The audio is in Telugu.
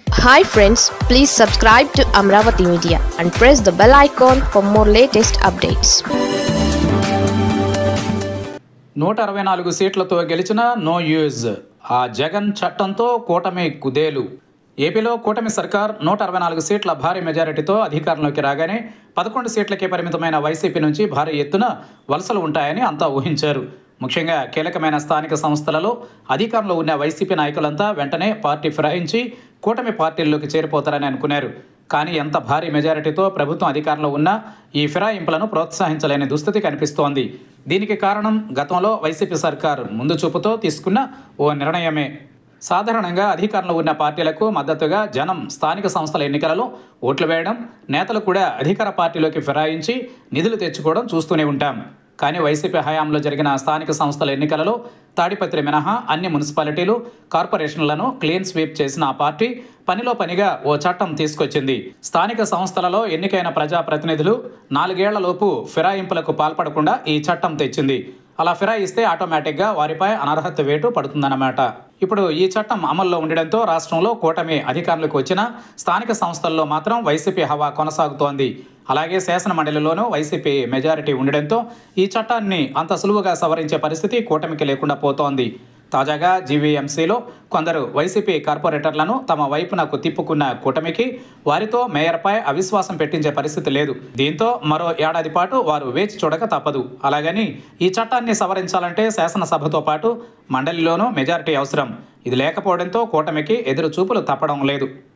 hi friends please subscribe to Amaravati media and press the bell icon for more latest updates నూట అరవై నాలుగు సీట్లతో గెలిచిన నో యూజ్ ఆ జగన్ చట్టంతో కూటమి కుదేలు ఏపీలో కూటమి సర్కార్ నూట అరవై నాలుగు సీట్ల భారీ మెజారిటీతో అధికారంలోకి రాగానే పదకొండు సీట్లకే పరిమితమైన వైసీపీ నుంచి భారీ ఎత్తున వలసలు ఉంటాయని అంతా ఊహించారు ముఖ్యంగా కీలకమైన స్థానిక సంస్థలలో అధికారంలో ఉన్న వైసీపీ నాయకులంతా వెంటనే పార్టీ ఫిరాయించి కూటమి పార్టీల్లోకి చేరిపోతారని అనుకున్నారు కానీ ఎంత భారీ మెజారిటీతో ప్రభుత్వం అధికారంలో ఉన్నా ఈ ఫిరాయింపులను ప్రోత్సహించలేని దుస్థితి కనిపిస్తోంది దీనికి కారణం గతంలో వైసీపీ సర్కారు ముందు చూపుతో తీసుకున్న ఓ నిర్ణయమే సాధారణంగా అధికారంలో ఉన్న పార్టీలకు మద్దతుగా జనం స్థానిక సంస్థల ఎన్నికలలో ఓట్లు వేయడం నేతలు కూడా అధికార పార్టీలోకి ఫిరాయించి నిధులు తెచ్చుకోవడం చూస్తూనే ఉంటాం కానీ వైసీపీ హయాంలో జరిగిన స్థానిక సంస్థల ఎన్నికలలో తాడిపత్రి మినహా అన్ని మున్సిపాలిటీలు కార్పొరేషన్లను క్లీన్ స్వీప్ చేసిన ఆ పార్టీ పనిలో పనిగా ఓ చట్టం తీసుకొచ్చింది స్థానిక సంస్థలలో ఎన్నికైన ప్రజాప్రతినిధులు నాలుగేళ్లలోపు ఫిరాయింపులకు పాల్పడకుండా ఈ చట్టం తెచ్చింది అలా ఫిరాయిస్తే ఆటోమేటిక్గా వారిపై అనర్హత వేటు పడుతుందన్నమాట ఇప్పుడు ఈ చట్టం అమల్లో ఉండడంతో రాష్ట్రంలో కూటమి అధికారంలోకి వచ్చిన స్థానిక సంస్థల్లో మాత్రం వైసీపీ హవా కొనసాగుతోంది అలాగే శాసన మండలిలోనూ వైసీపీ మెజారిటీ ఉండడంతో ఈ చట్టాన్ని అంత సులువుగా సవరించే పరిస్థితి కూటమికి లేకుండా పోతోంది తాజాగా జీవీఎంసీలో కొందరు వైసీపీ కార్పొరేటర్లను తమ వైపునకు తిప్పుకున్న కూటమికి వారితో మేయర్పై అవిశ్వాసం పెట్టించే పరిస్థితి లేదు దీంతో మరో ఏడాది పాటు వారు వేచి చూడక తప్పదు అలాగని ఈ చట్టాన్ని సవరించాలంటే శాసనసభతో పాటు మండలిలోనూ మెజారిటీ అవసరం ఇది లేకపోవడంతో కూటమికి ఎదురు చూపులు తప్పడం లేదు